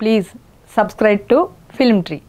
Please subscribe to Film Tree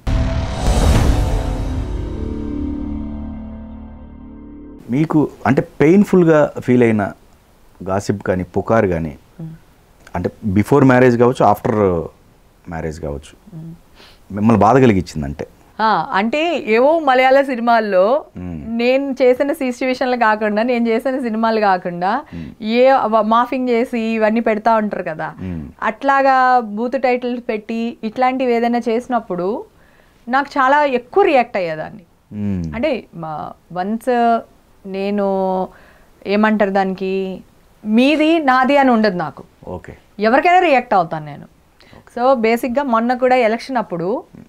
మీకు అంటే పెయిన్ఫుల్గా feel అయిన గాసిప్ కానీ పుకార్ కానీ అంటే బిఫోర్ మ్యారేజ్ కావచ్చు ఆఫ్టర్ మ్యారేజ్ కావచ్చు మిమ్మల్ని బాధ కలిగించింది అంటే ఆ, అంటే ఏవో మలయాళ సినిమాల్లో మ్మ్. నేను చేసిన సిచ్యువేషన్లు కాకుండా నేను చేసిన సినిమాలు కాకుండా ఏ మాఫింగ్ చేసి ఇవన్నీ పెడతా ఉంటారు కదా మ్మ్. అట్లాగా బూత్ టైటిల్స్ పెట్టి ఇట్లాంటివి ఏదైనా చేసినప్పుడు నాకు చాలా ఎక్కువ రియాక్ట్ అయ్యేదాన్ని మ్మ్. అంటే వన్స్ నేను ఏమంటారు దానికి మీది నాది అని ఉండదు నాకు ఓకే ఎవరికైనా రియాక్ట్ అవుతాను నేను సో బేసిక్గా మొన్న కూడా ఎలక్షన్ అప్పుడు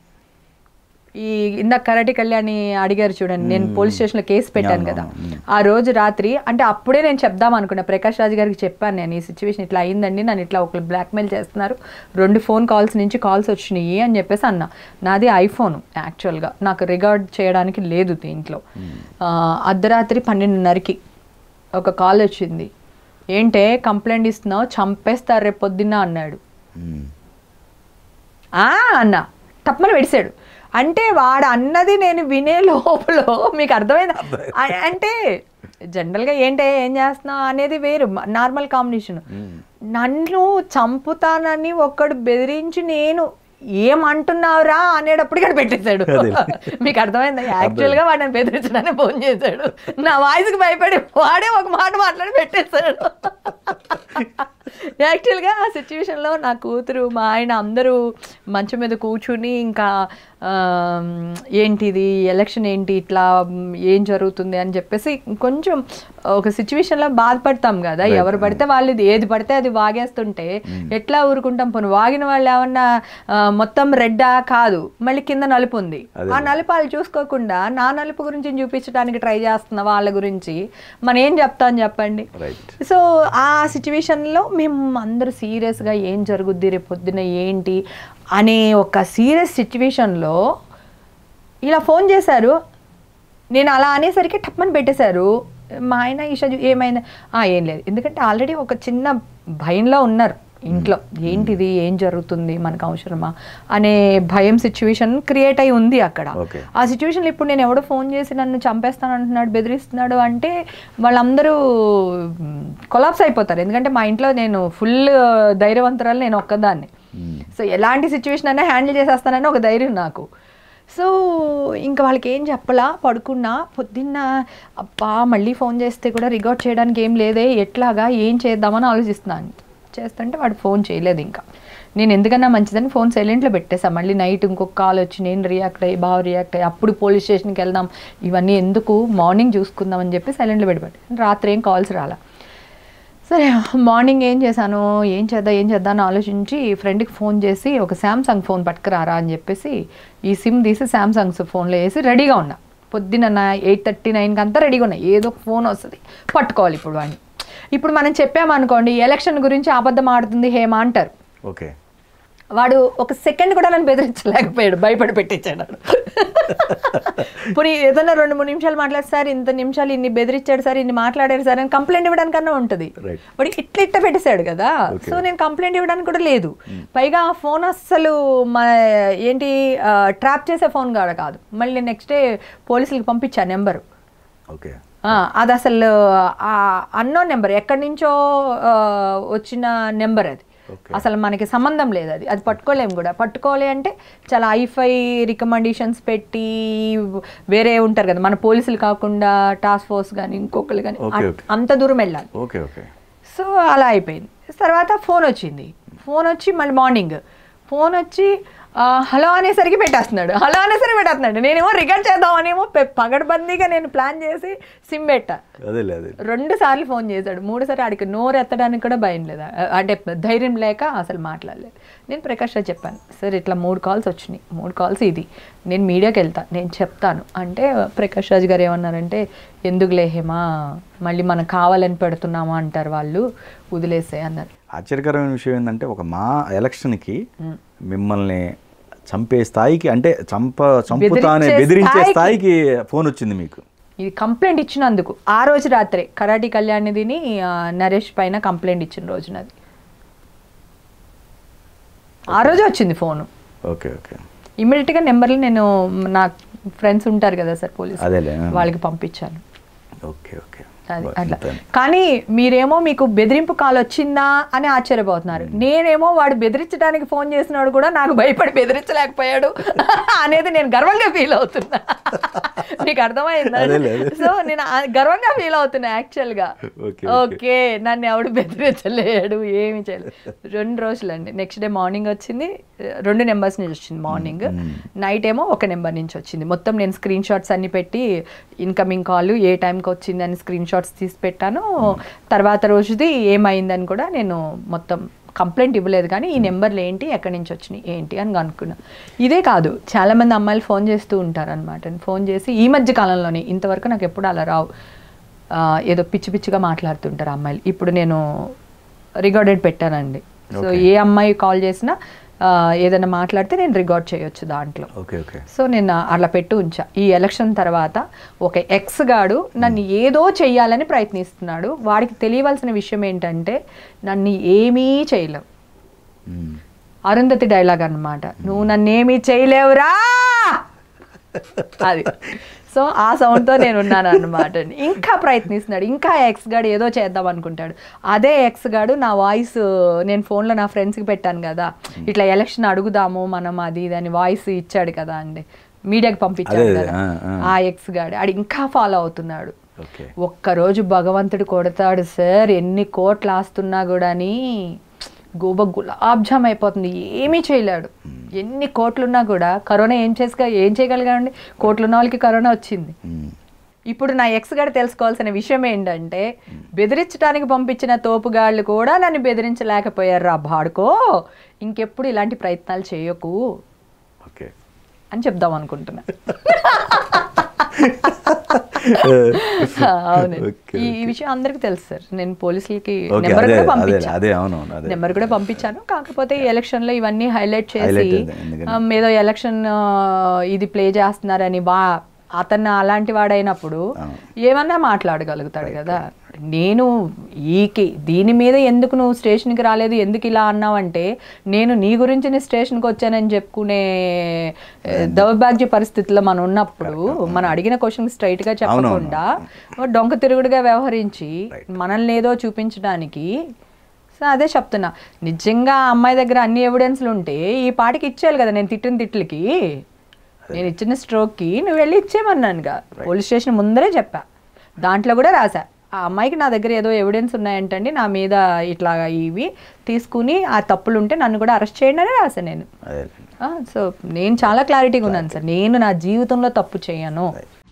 ఈ ఇందాక కరాటి కళ్యాణి అడిగారు చూడండి నేను పోలీస్ స్టేషన్లో కేసు పెట్టాను కదా ఆ రోజు రాత్రి అంటే అప్పుడే నేను చెప్దాం అనుకున్నా ప్రకాష్ రాజు గారికి చెప్పాను నేను ఈ సిచ్యువేషన్ ఇట్లా అయిందండి నన్ను ఇట్లా ఒకరు బ్లాక్మెయిల్ చేస్తున్నారు రెండు ఫోన్ కాల్స్ నుంచి కాల్స్ వచ్చినాయి అని చెప్పేసి అన్న నాది ఐఫోన్ యాక్చువల్గా నాకు రికార్డ్ చేయడానికి లేదు దీంట్లో ఆ, అర్ధరాత్రి పన్నెండున్నరకి ఒక కాల్ వచ్చింది ఏంటే కంప్లైంట్ ఇస్తున్నావు చంపేస్తారు రేపు పొద్దున్న అన్నాడు మ్మ్. ఆ అన్న తప్పని పెడిసాడు అంటే వాడు అన్నది నేను వినే లోపల మీకు అర్థమైందా అ- అంటే జనరల్గా ఏంటి ఏం చేస్తున్నావు అనేది వేరు నార్మల్ కాంబినేషన్ నన్ను చంపుతానని ఒక్కడు బెదిరించి నేను ఏమంటున్నావురా అనేటప్పుడు ఇక్కడ పెట్టేశాడు మీకు అర్థమైందా యాక్చువల్గా వాడిని బెదిరించడానికి ఫోన్ చేశాడు నా వాయిస్కి భయపడి వాడే ఒక మాట మాట్లాడి పెట్టేశాడు యాక్చువల్గా ఆ సిచ్యువేషన్లో నా కూతురు మా ఆయన అందరూ మంచం మీద కూర్చుని ఇంకా ఆమ్, ఏంటిది ఎలక్షన్ ఏంటి ఇట్లా మ్, ఏం జరుగుతుంది అని చెప్పేసి కొంచెం ఒక సిచ్యువేషన్లో బాధపడతాం కదా ఎవరు పడితే వాళ్ళు ఇది ఏది పడితే అది వాగేస్తుంటే ఎట్లా ఊరుకుంటాం పోను వాగిన వాళ్ళు ఏమన్నా ఆ, మొత్తం రెడ్డా కాదు మళ్ళీ కింద నలుపు ఉంది ఆ నలుపు వాళ్ళు చూసుకోకుండా నా నలుపు గురించి చూపించడానికి ట్రై చేస్తున్న వాళ్ళ గురించి మనం ఏం చెప్తాం చెప్పండి రైట్ సో ఆ సిచ్యువేషన్లో మేము అందరూ సీరియస్గా ఏం జరుగుద్ది రేపు పొద్దున ఏంటి అనే ఒక సీరియస్ సిచ్యువేషన్లో ఇలా ఫోన్ చేశారు నేను అలా అనేసరికి టప్పని పెట్టేశారు మా ఆయన ఈషా ఏమైంది "ఆ, ఏం లేదు ఎందుకంటే ఆల్రెడీ ఒక చిన్న భయంలో ఉన్నారు ఇంట్లో ఏంటిది ఏం జరుగుతుంది మనకు అవసరమా అనే భయం సిచ్యువేషన్ క్రియేట్ అయి ఉంది అక్కడ ఓకే ఆ సిచ్యువేషన్లో ఇప్పుడు నేను ఎవడో ఫోన్ చేసి నన్ను చంపేస్తాను అంటున్నాడు బెదిరిస్తున్నాడు అంటే వాళ్ళందరూ కొలాప్స్ అయిపోతారు ఎందుకంటే మా ఇంట్లో నేను ఫుల్ ధైర్యవంతురాలు నేను ఒక్కదాన్ని సో ఎలాంటి సిచ్యువేషన్ అయినా హ్యాండిల్ చేసేస్తానని ఒక ధైర్యం నాకు సో ఇంకా వాళ్ళకి ఏం చెప్పలా పడుకున్నా పొద్దున్న అబ్బా మళ్ళీ ఫోన్ చేస్తే కూడా రికార్డ్ చేయడానికి ఏం లేదే ఎట్లాగా ఏం చేద్దామని ఆలోచిస్తున్నాను చేస్తుంటే వాడు ఫోన్ చేయలేదు ఇంకా నేను ఎందుకన్నా మంచిదని ఫోన్ సైలెంట్లో పెట్టేసా మళ్ళీ నైట్ ఇంకొక కాల్ వచ్చి నేను రియాక్ట్ అయ్యి బాగా రియాక్ట్ అయ్యి అప్పుడు పోలీస్ స్టేషన్కి వెళ్దాం ఇవన్నీ ఎందుకు మార్నింగ్ చూసుకుందాం అని చెప్పి సైలెంట్లో పెట్టి రాత్రి ఏం కాల్స్ రాలా సరే మార్నింగ్ ఏం చేశాను ఏం చేద్దాం ఏం చేద్దాం అని ఆలోచించి ఫ్రెండ్కి ఫోన్ చేసి ఒక శాంసంగ్ ఫోన్ పట్టుకురారా అని చెప్పేసి ఈ సిమ్ తీసి శాంసంగ్స్ ఫోన్లో వేసి రెడీగా ఉన్నా పొద్దున్న ఎయిట్ థర్టీ నైన్కి అంతా రెడీగా ఉన్నా ఏదో ఒక ఫోన్ వస్తుంది పట్టుకోవాలి ఇప్పుడు వాడిని ఇప్పుడు మనం చెప్పామనుకోండి ఎలక్షన్ గురించి అబద్ధం ఆడుతుంది హేమ అంటారు ఓకే వాడు ఒక సెకండ్ కూడా నన్ను బెదిరించలేకపోయాడు భయపడి పెట్టించాడు వాడు. పోనీ ఏదైనా రెండు మూడు నిమిషాలు మాట్లాడు సార్ ఇంత నిమిషాలు ఇన్ని బెదిరించాడు సార్ ఇన్ని మాట్లాడారు సార్ అని కంప్లైంట్ ఇవ్వడానికన్నా ఉంటుంది Right. వాడికి ఇట్లా ఇట్లా పెట్టేశాడు కదా సో నేను కంప్లైంట్ ఇవ్వడానికి కూడా లేదు పైగా ఆ ఫోన్ అస్సలు మన ఏంటి ట్రాప్ చేసే ఫోన్ కాదు కాదు మళ్ళీ నెక్స్ట్ డే పోలీసులకు పంపించా నెంబరు ఓకే ఆ, అది అసలు అన్నోన్ నెంబర్ ఎక్కడి నుంచో ఆ, వచ్చిన నెంబర్ అది Okay. అసలు మనకి సంబంధం లేదు అది అది పట్టుకోలేము కూడా పట్టుకోలే అంటే చాలా ఐఫై రికమెండేషన్స్ పెట్టి వేరే ఉంటారు కదా మన పోలీసులు కాకుండా టాస్క్ ఫోర్స్ కానీ ఇంకొకరు కానీ Okay, okay. అంత దూరం వెళ్ళాలి ఓకే ఓకే సో అలా అయిపోయింది తర్వాత ఫోన్ వచ్చింది ఫోన్ వచ్చి మళ్ళీ మార్నింగ్ ఫోన్ వచ్చి ఆ, హలో అనేసరికి పెట్టేస్తున్నాడు హలో అనేసరికి పెట్టేస్తున్నాడు నేనేమో రికార్డ్ చేద్దామనేమో పె- పగడబందీగా నేను ప్లాన్ చేసి సిమ్ పెట్టా అదేలే అదే రెండు సార్లు ఫోన్ చేశాడు మూడు సార్లు ఆడికి నోరు ఎత్తడానికి కూడా భయం లేదా అంటే ధైర్యం లేక అసలు మాట్లాడలేదు నేను ప్రకాష్ రావు చెప్పాను సార్ ఇట్లా మూడు కాల్స్ వచ్చినాయి మూడు కాల్స్ ఇది నేను మీడియాకి వెళ్తాను నేను చెప్తాను అంటే ప్రకాష్ రాజు గారు ఏమన్నారంటే ఎందుకు లేహేమా మళ్ళీ మనం కావాలని పెడుతున్నామా అంటారు వాళ్ళు వదిలేసే అన్నారు ఆశ్చర్యకరమైన విషయం ఏంటంటే ఒక మా ఎలక్షన్కి మిమ్మల్ని చంపే స్థాయికి అంటే చంప చంపుతా అనే బెదిరించే బెదిరించే స్థాయికి. స్థాయికి ఫోన్ వచ్చింది మీకు ఇది కంప్లైంట్ ఇచ్చినందుకు ఆ రోజు రాత్రే కరాటి కళ్యాణిదిని ఆ, నరేష్ పైన కంప్లైంట్ ఇచ్చిన రోజునది ఆ రోజే వచ్చింది ఫోను ఓకే ఓకే ఇమీడియట్గా నెంబర్లు నేను నా ఫ్రెండ్స్ ఉంటారు కదా సార్ పోలీస్ అదేలే ఆ. వాళ్ళకి పంపించాను ఓకే ఓకే అది బా, అట్లా ఇంత- కానీ మీరేమో మీకు బెదిరింపు కాల్ వచ్చిందా అని ఆశ్చర్యపోతున్నారు నేనేమో వాడు బెదిరించడానికి ఫోన్ చేసినాడు కూడా నాకు భయపడి బెదిరించలేకపోయాడు అనేది నేను గర్వంగా ఫీల్ అవుతున్నా మీకు అర్థమైందా అదేలే, అదే. సో నేను ఆ- గర్వంగా ఫీల్ అవుతున్నా యాక్చువల్గా ఓకే, ఓకే నన్ను ఎవడు బెదిరించలేడు ఏమి చేయలేదు రెండు రోజులండి నెక్స్ట్ డే మార్నింగ్ వచ్చింది రెండు నెంబర్స్ నుంచి వచ్చింది మార్నింగ్ నైట్ ఏమో ఒక నెంబర్ నుంచి వచ్చింది మొత్తం నేను స్క్రీన్ షాట్స్ అన్ని పెట్టి ఇన్కమింగ్ కాల్ ఏ టైంకి వచ్చిందని స్క్రీన్ షాట్స్ తీసి పెట్టాను తర్వాత రోజుది ఏమైందని కూడా నేను మొత్తం కంప్లైంట్ ఇవ్వలేదు కానీ ఈ నెంబర్లు ఏంటి ఎక్కడి నుంచి వచ్చినాయి ఏంటి అని కనుక్కున్నా ఇదే కాదు చాలామంది అమ్మాయిలు ఫోన్ చేస్తూ ఉంటారు అనమాట ఫోన్ చేసి ఈ మధ్య కాలంలోనే ఇంతవరకు నాకు ఎప్పుడు అలా రావు ఆ, ఏదో పిచ్చి పిచ్చిగా మాట్లాడుతుంటారు అమ్మాయిలు ఇప్పుడు నేను రికార్డెడ్ పెట్టానండి సో ఏ అమ్మాయి కాల్ చేసినా ఆ, ఏదైనా మాట్లాడితే నేను రికార్డ్ చేయొచ్చు దాంట్లో ఓకే ఓకే సో నేను అట్లా పెట్టి ఉంచా ఈ ఎలక్షన్ తర్వాత ఒక ఎక్స్ గాడు నన్ను ఏదో చెయ్యాలని ప్రయత్నిస్తున్నాడు వాడికి తెలియవలసిన విషయం ఏంటంటే నన్ను ఏమీ చేయలేవు మ్మ్. అరుంధతి డైలాగ్ అన్నమాట నువ్వు నన్నేమీ చేయలేవురా అది సో ఆ సౌండ్తో నేను ఉన్నాను అనమాట ఇంకా ప్రయత్నిస్తున్నాడు ఇంకా ఎక్స్ గాడు ఏదో చేద్దాం అనుకుంటాడు అదే ఎక్స్ గాడు నా వాయిస్ నేను ఫోన్లో నా ఫ్రెండ్స్కి పెట్టాను కదా ఇట్లా ఎలక్షన్ అడుగుదాము మనం అది ఇది అని వాయిస్ ఇచ్చాడు కదా అండి మీడియాకి పంపించాడు అదే, కదా ఆ, ఆ. ఆ ఎక్స్ గాడు ఆడు ఇంకా ఫాలో అవుతున్నాడు ఓకే ఒక్కరోజు భగవంతుడు కొడతాడు సార్ ఎన్ని కోట్లు ఆస్తున్నా కూడాని గోబ గులాబ్ జామ్ అయిపోతుంది ఏమీ చేయలేడు ఎన్ని కోట్లున్నా కూడా కరోనా ఏం చేసుక ఏం చేయగలిగాడండి కోట్లున్న వాళ్ళకి కరోనా వచ్చింది మ్మ్. ఇప్పుడు నా ఎక్స్ గారు తెలుసుకోవాల్సిన విషయం ఏంటంటే బెదిరించడానికి పంపించిన తోపుగాళ్ళు కూడా నన్ను బెదిరించలేకపోయారు రా బాడుకో ఇంకెప్పుడు ఇలాంటి ప్రయత్నాలు చేయకు ఓకే అని చెప్దాం అనుకుంటున్నా అవును ఓకే, ఈ ఈ విషయం అందరికీ తెలుసు సార్ నేను పోలీసులకి ఓకే నెంబర్ అదే కూడా అదే పంపించాను అదే అవునవును అదే నెంబర్ కూడా పంపించాను కాకపోతే ఈ ఎలక్షన్ లో ఇవన్నీ హైలైట్ చేసి Highlight అయింది, ఎందుకని? ఆ, ఏదో ఎలక్షన్ ఆ, ఇది ప్లే చేస్తున్నారని వా అతను అలాంటి వాడైనప్పుడు అవును. ఏమన్నా మాట్లాడగలుగుతాడు కదా నేను ఈకి దీని మీద ఎందుకు నువ్వు స్టేషన్కి రాలేదు ఎందుకు ఇలా అన్నావంటే నేను నీ గురించి నీ స్టేషన్కి వచ్చానని చెప్పుకునే ఏ, దౌర్భాగ్య పరిస్థితుల్లో మనం ఉన్నప్పుడు మనం అడిగిన క్వశ్చన్ స్ట్రైట్గా చెప్పకుండా డొంక తిరుగుడుగా వ్యవహరించి మనల్ని ఏదో చూపించడానికి సో అదే చెప్తున్నా నిజంగా ఆ అమ్మాయి దగ్గర అన్ని ఎవిడెన్స్లు ఉంటే ఈ పాటికి ఇచ్చేయాలి కదా నేను తిట్టిన తిట్లకి నేను ఇచ్చిన స్ట్రోక్కి నువ్వు వెళ్ళి ఇచ్చేయమన్నానుగా పోలీస్ స్టేషన్ ముందరే చెప్పా దాంట్లో కూడా రాసా ఆ అమ్మాయికి నా దగ్గర ఏదో ఎవిడెన్స్ ఉన్నాయంటండి నా మీద ఇట్లా ఇవి తీసుకుని ఆ తప్పులు ఉంటే నన్ను కూడా అరెస్ట్ చేయండి అని రాసా నేను అదే సో నేను చాలా క్లారిటీగా ఉన్నాను సార్ నేను నా జీవితంలో తప్పు చేయను